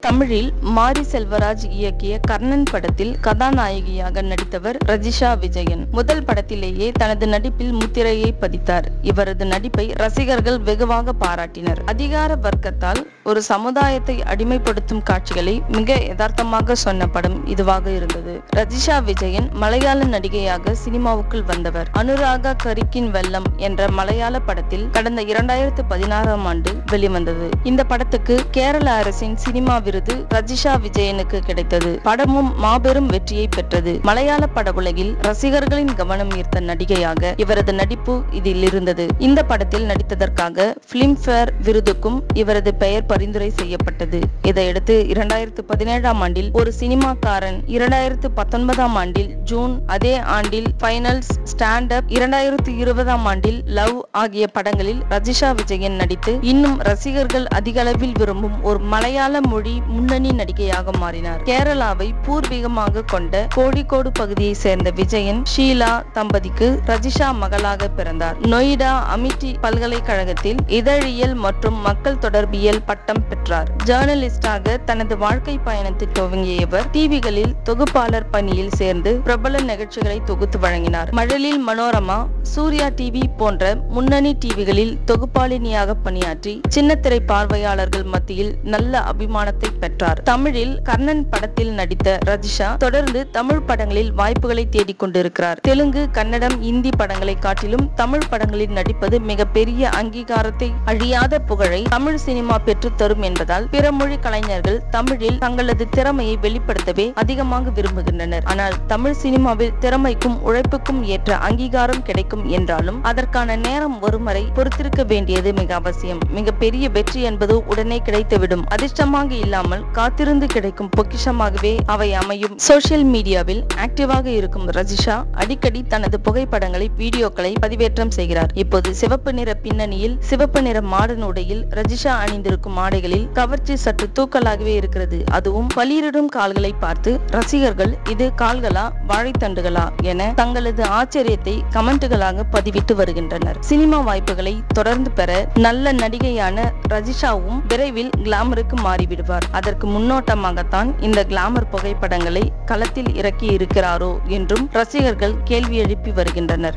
தமிழில் மாரி செல்வராஜ் இயக்கிய கர்ணன் படத்தில் கதாநாயகியாக நடித்தவர் ரஜிஷா விஜயன் முதல் படத்திலேயே தனது நடிப்பில் முத்திரையை பதித்தார் இவரது நடிப்பை ரசிகர்கள் வெகுவாக பாராட்டினர் அதிகார வர்க்கத்தால் ஒரு சமுதாயத்தை அடிமைப்படுத்தும் காட்சிகளை மிக யதார்த்தமாக சொன்ன படம் இதுவாக இருந்தது ரஜிஷா விஜயன் மலையாள நடிகையாக சினிமாவுக்குள் வந்தவர் அனுராகா கரிக்கின் வெள்ளம் என்ற மலையாள படத்தில் கடந்த இரண்டாயிரத்து பதினாறாம் ஆண்டு வெளிவந்தது இந்த படத்துக்கு கேரள அரசின் சினிமா விருது ரஜிஷா விஜயனுக்கு கிடைத்தது படமும் மாபெரும் வெற்றியை பெற்றது மலையாள படவுலகில் ரசிகர்களின் கவனம் ஈர்த்த நடிகையாக இவரது நடிப்பு இதில் இருந்தது இந்த படத்தில் நடித்ததற்காக பிலிம்பேர் விருதுக்கும் இவரது பெயர் பரிந்துரை செய்யப்பட்டது இதையடுத்து இரண்டாயிரத்து பதினேழாம் ஆண்டில் ஒரு சினிமாக்காரன் இரண்டாயிரத்து பத்தொன்பதாம் ஆண்டில் ஜூன் அதே ஆண்டில் ஃபைனல்ஸ் ஸ்டாண்ட் அப் இரண்டாயிரத்து இருபதாம் ஆண்டில் லவ் ஆகிய படங்களில் ரஜிஷா விஜயன் நடித்து இன்னும் ரசிகர்கள் அதிக அளவில் விரும்பும் ஒரு மலையாள மொழி முன்னணி நடிகையாக மாறினார் கேரளாவை பூர்வீகமாக கொண்ட கோழிக்கோடு பகுதியை சேர்ந்த விஜயன் ஷீலா தம்பதிக்கு ரஜிஷா மகளாக பிறந்தார் நொய்டா அமிட்டி பல்கலைக்கழகத்தில் இதழியல் மற்றும் மக்கள் தொடர்பியல் பட்டம் பெற்றார் ஜேர்னலிஸ்டாக தனது வாழ்க்கை பயணத்தை துவங்கிய இவர் டிவிகளில் தொகுப்பாளர் பணியில் சேர்ந்து பிரபல நிகழ்ச்சிகளை தொகுத்து வழங்கினார் மழலில் மனோரமா சூர்யா டிவி போன்ற முன்னணி டிவிகளில் தொகுப்பாளினியாக பணியாற்றி சின்னத்திரை பார்வையாளர்கள் மத்தியில் நல்ல அபிமானத்தை பெற்றார் தமிழில் கர்ணன் படத்தில் நடித்த ரஜிஷா தொடர்ந்து தமிழ் படங்களில் வாய்ப்புகளை தேடிக் கொண்டிருக்கிறார் தெலுங்கு கன்னடம் இந்தி படங்களை காட்டிலும் தமிழ் படங்களில் நடிப்பது மிகப்பெரிய அங்கீகாரத்தை அழியாத புகழை தமிழ் சினிமா பெற்றுத் தரும் என்பதால் பிற மொழி கலைஞர்கள் தமிழில் தங்களது திறமையை வெளிப்படுத்தவே அதிகமாக விரும்புகின்றனர் ஆனால் தமிழ் சினிமாவில் திறமைக்கும் உழைப்புக்கும் ஏற்ற அங்கீகாரம் கிடைக்கும் என்றாலும் அதற்கான நேரம் ஒருமுறை பொறுத்திருக்க வேண்டியது மிக அவசியம் மிக பெரிய வெற்றி என்பது உடனே கிடைத்துவிடும் அதிர்ஷ்டமாக இல்லாமல் காத்திருந்து கிடைக்கும் பொக்கிஷமாகவே அவை அமையும் சோசியல் மீடியாவில் ஆக்டிவாக இருக்கும் ரஜிஷா அடிக்கடி தனது புகைப்படங்களை வீடியோக்களை பதிவேற்றம் செய்கிறார் இப்போது சிவப்பு நிற பின்னணியில் சிவப்பு நிற மாடர்ன் உடையில் ரஜிஷா அணிந்திருக்கும் ஆடைகளில் கவர்ச்சி சற்று தூக்கலாகவே இருக்கிறது அதுவும் பளிரிடும் கால்களை பார்த்து ரசிகர்கள் இது கால்களா வாழைத்தண்டுகளா என தங்களது ஆச்சரியத்தை கமெண்ட்டுகளாக பதிவிட்டு வருகின்றனர் சினிமா வாய்ப்புகளை தொடர்ந்து பெற நல்ல நடிகையான ரஜிஷாவும் விரைவில் கிளாமருக்கு மாறிவிடுவார் அதற்கு முன்னோட்டமாகத்தான் இந்த கிளாமர் புகைப்படங்களை களத்தில் இறக்கி இருக்கிறாரோ என்றும் ரசிகர்கள் கேள்வி எழுப்பி வருகின்றனர்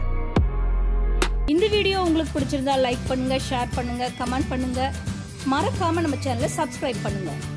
இந்த வீடியோ உங்களுக்கு பிடிச்சிருந்தா லைக் பண்ணுங்க ஷேர் பண்ணுங்க கமெண்ட் பண்ணுங்க மறக்காம நம்ம சேனலை சப்ஸ்கிரைப் பண்ணுங்க